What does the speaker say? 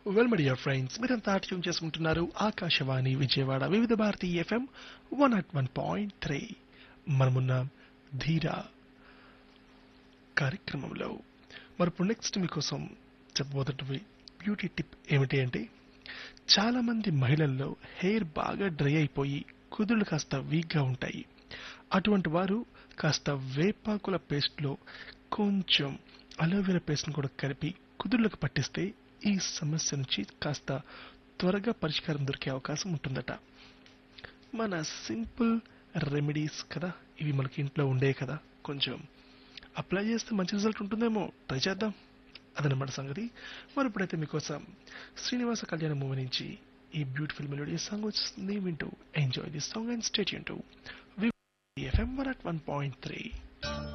well my dear friends మీరంతా tune చేసుకుంటున్నారు Akashvani Vijayawada Vividh Bharati FM one at one point three మనమున్న ధీరా కార్యక్రమంలో మరి ఇప్పుడు నెక్స్ట్ మీకోసం చెప్పబోతున్నవి బ్యూటీ టిప్ ఏమిటి అంటే చాలా మంది మహిళల్లో హెయిర్ బాగా డ్రై అయిపోయి కుదుళ్ళు కాస్త వీక్గా ఉంటాయి అటువంటి వారు కాస్త వేపాకుల పేస్ట్లో కొంచెం అలోవెరా పేస్ట్ని కూడా కలిపి కుదుళ్ళకు పట్టిస్తే ఈ సమస్య నుంచి కాస్త త్వరగా పరిష్కారం దొరికే అవకాశం ఉంటుందట మన సింపుల్ రెమెడీస్ కదా ఇవి మనకి ఇంట్లో ఉండే కదా కొంచెం అప్లై చేస్తే మంచి రిజల్ట్ ఉంటుందేమో ట్రై చేద్దాం అదనమాట సంగతి మరి ఇప్పుడైతే మీకోసం శ్రీనివాస కళ్యాణ మూవీ నుంచి ఈ బ్యూటిఫుల్ మెలోడీ సాంగ్ వచ్చింది వింటూ enjoy this song and stay tuned to FM one at one point three